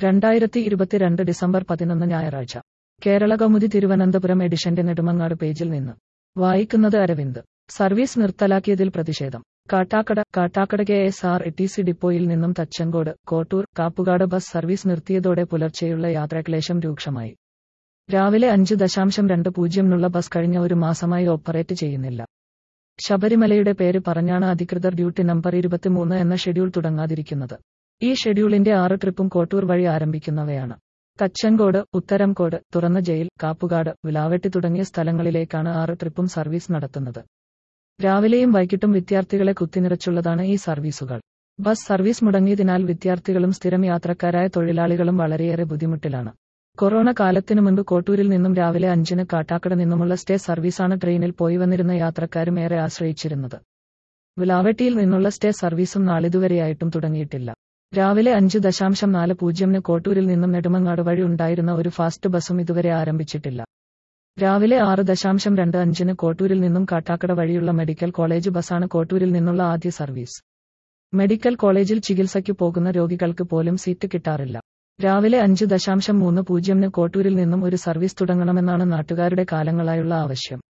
രണ്ടായിരത്തി ഇരുപത്തിരണ്ട് ഡിസംബർ പതിനൊന്ന് ഞായറാഴ്ച കേരള കൗമുദി തിരുവനന്തപുരം എഡിഷന്റെ നെടുമങ്ങാട് പേജിൽ നിന്ന് വായിക്കുന്നത് അരവിന്ദ് സർവീസ് നിർത്തലാക്കിയതിൽ പ്രതിഷേധം Kattakkada Kattakkada K S R T C ഡിപ്പോയിൽ നിന്നും തച്ചങ്കോട് കോട്ടൂർ കാപ്പുകാട് ബസ് സർവീസ് നിർത്തിയതോടെ പുലർച്ചെയുള്ള യാത്രാക്ലേശം രൂക്ഷമായി രാവിലെ അഞ്ച് ദശാംശം രണ്ട് പൂജ്യംനുള്ള ബസ് കഴിഞ്ഞ ഒരു മാസമായി ഓപ്പറേറ്റ് ചെയ്യുന്നില്ല ശബരിമലയുടെ പേര് പറഞ്ഞാണ് അധികൃതർ ഡ്യൂട്ടി നമ്പർ ഇരുപത്തിമൂന്ന് എന്ന ഷെഡ്യൂൾ തുടങ്ങാതിരിക്കുന്നത് ഈ ഷെഡ്യൂളിന്റെ ആറ് ട്രിപ്പും കോട്ടൂർ വഴി ആരംഭിക്കുന്നവയാണ് തച്ചൻകോട് ഉത്തരംകോട് തുറന്ന ജയിൽ കാപ്പുകാട് വിലാവെട്ടി തുടങ്ങിയ സ്ഥലങ്ങളിലേക്കാണ് ആറ് ട്രിപ്പും സർവീസ് നടത്തുന്നത് രാവിലെയും വൈകിട്ടും വിദ്യാർത്ഥികളെ കുത്തിനിറച്ചുള്ളതാണ് ഈ സർവീസുകൾ ബസ് സർവീസ് മുടങ്ങിയതിനാൽ വിദ്യാർത്ഥികളും സ്ഥിരം യാത്രക്കാരായ തൊഴിലാളികളും വളരെയേറെ ബുദ്ധിമുട്ടിലാണ് കൊറോണ കാലത്തിനു മുൻപ് കോട്ടൂരിൽ നിന്നും രാവിലെ അഞ്ചിന് കാട്ടാക്കട നിന്നുമുള്ള സ്റ്റേ സർവീസാണ് ട്രെയിനിൽ പോയി വന്നിരുന്ന യാത്രക്കാരും ഏറെ ആശ്രയിച്ചിരുന്നത് വിലാവെട്ടിയിൽ നിന്നുള്ള സ്റ്റേ സർവീസും നാളിതുവരെയായിട്ടും തുടങ്ങിയിട്ടില്ല രാവിലെ അഞ്ച് ദശാംശം നാല് പൂജ്യമിന് കോട്ടൂരിൽ നിന്നും നെടുമങ്ങാട് വഴി ഉണ്ടായിരുന്ന ഒരു ഫാസ്റ്റ് ബസ്സും ഇതുവരെ ആരംഭിച്ചിട്ടില്ല രാവിലെ ആറ് ദശാംശം രണ്ട് അഞ്ചിന് കോട്ടൂരിൽ നിന്നും കാട്ടാക്കട വഴിയുള്ള മെഡിക്കൽ കോളേജ് ബസ്സാണ് കോട്ടൂരിൽ നിന്നുള്ള ആദ്യ സർവീസ് മെഡിക്കൽ കോളേജിൽ ചികിത്സയ്ക്ക് പോകുന്ന രോഗികൾക്ക് പോലും സീറ്റ് കിട്ടാറില്ല രാവിലെ അഞ്ച് ദശാംശം മൂന്ന് പൂജ്യമിന് കോട്ടൂരിൽ നിന്നും ഒരു സർവീസ് തുടങ്ങണമെന്നാണ് നാട്ടുകാരുടെ കാലങ്ങളായുള്ള ആവശ്യം